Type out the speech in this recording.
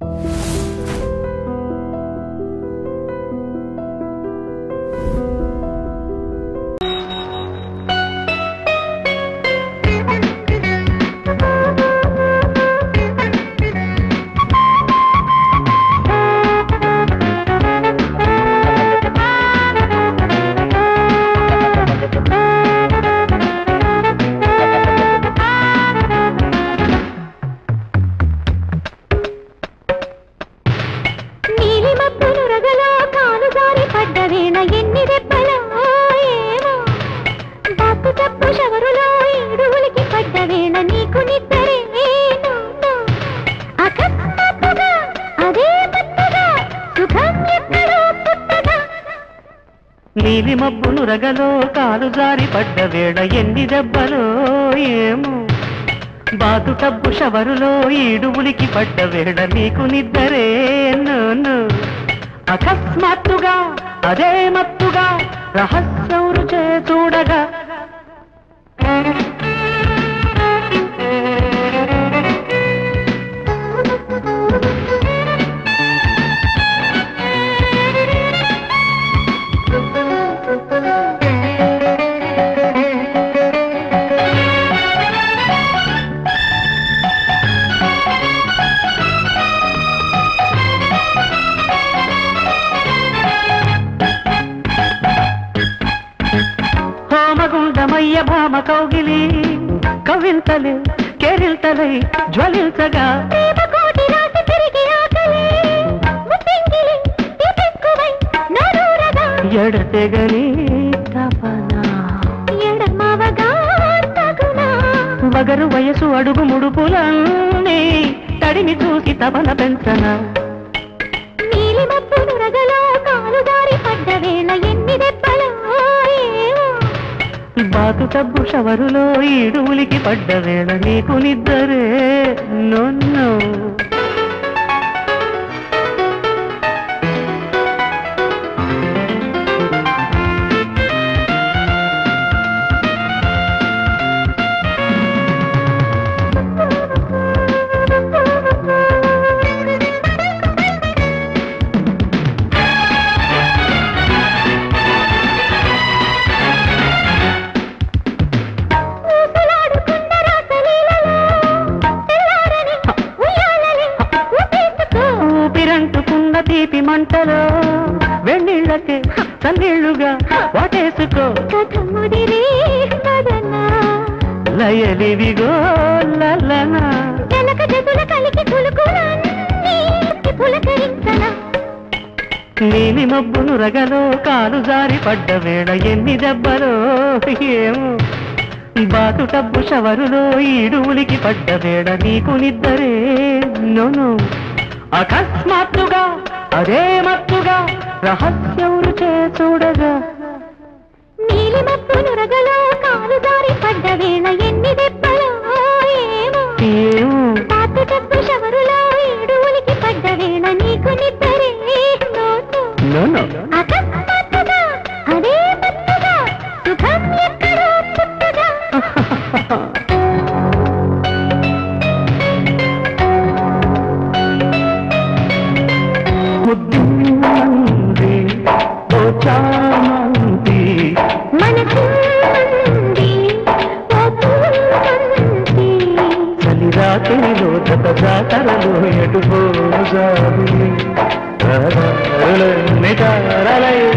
నీలి మబ్బులు రగలో కాలు జారి పడ్డ వీణ ఎన్ని దెబ్బలో ఏమో బాపు తప్పు శవరులో ఇడుగులికి పడ్డ వీణ నీకు నిద్దరేను అకస్మాత్తుగా అదే మత్తుగా సుఖం ఎక్కడో పుట్టగా నీలి మబ్బును రగలో కాలు జారి పడ్డ వేడ ఎన్ని దెబ్బలో ఏమో బాతు టబ్బు షవరులో ఈడువులికి పడ్డ వేడ నీకు నిద్దరే నన్ను అకస్మాత్తుగా అదే మత్తుగా రహస్యం రుచే చూడగా హోమగుండమయ్య భామ కౌగిలి కవింతలే కేరింతలై జ్వలించగా ప్రేమ కోటి రాసి తిరిగి ఆకలి ముప్పింగిలి ఇపెక్కువై నరూరగా ఎడతెగని తపన ఎడమవగా తగునా వగరు వయసు అడుగు ముడుపులన్నీ తడిమి చూసి తపన పెంచన నీలి మబ్బులు రగలో కాలు దారి పడ్డ వేళ ఎన్ని దెబ్బలో ఏమో బాతు టబ్బు షవరులో ఈడువులికి పడ్డ వేళ నీకు నిద్దరే నొన్ను ఊసలాడుకున్న రాసలీలలో తెల్లారని ఉయ్యాలని ఊపేసుకో ఊపిరంటుకున్న తీపి మంటలో వెన్నీళ్ళకే సన్నీళ్లుగా వాటేసుకో కథ ముదిరి మదనా లయలివిగో లలనా జలక జతుల కలికి కులుకులన్నీ పులకరించనా నీలి మబ్బును రగలో కాలు జారి పడ్డ వేళ ఎన్ని దెబ్బలో ఏమో బాతు టబ్బు షవరులో ఈడువులికి పడ్డ వేళ నీకు నిద్దరే నోను అకస్మాత్తుగా అదే మత్తుగా రహస్యం రుచే చూడగా నీలి మబ్బులు రగలో కాలు దారి పడ్డ వేళ ఎన్ని దెబ్బలో ఏమో ఏమో పాత డబ్బు షవరులో ఏడువులికి పడ్డ వేళ నీకు నిద్దరే నోటు నోను అకస్మాత్తుగా అదే మత్తుగా సుఖం ఎక్కడో పుట్టగా ముద్దుంది ఓ చామంతి మనసు ఉంది ఓ పూవంతి. చలి రాత్రిలో జత జాతరలో ఎటు పోజాలి నిటారలై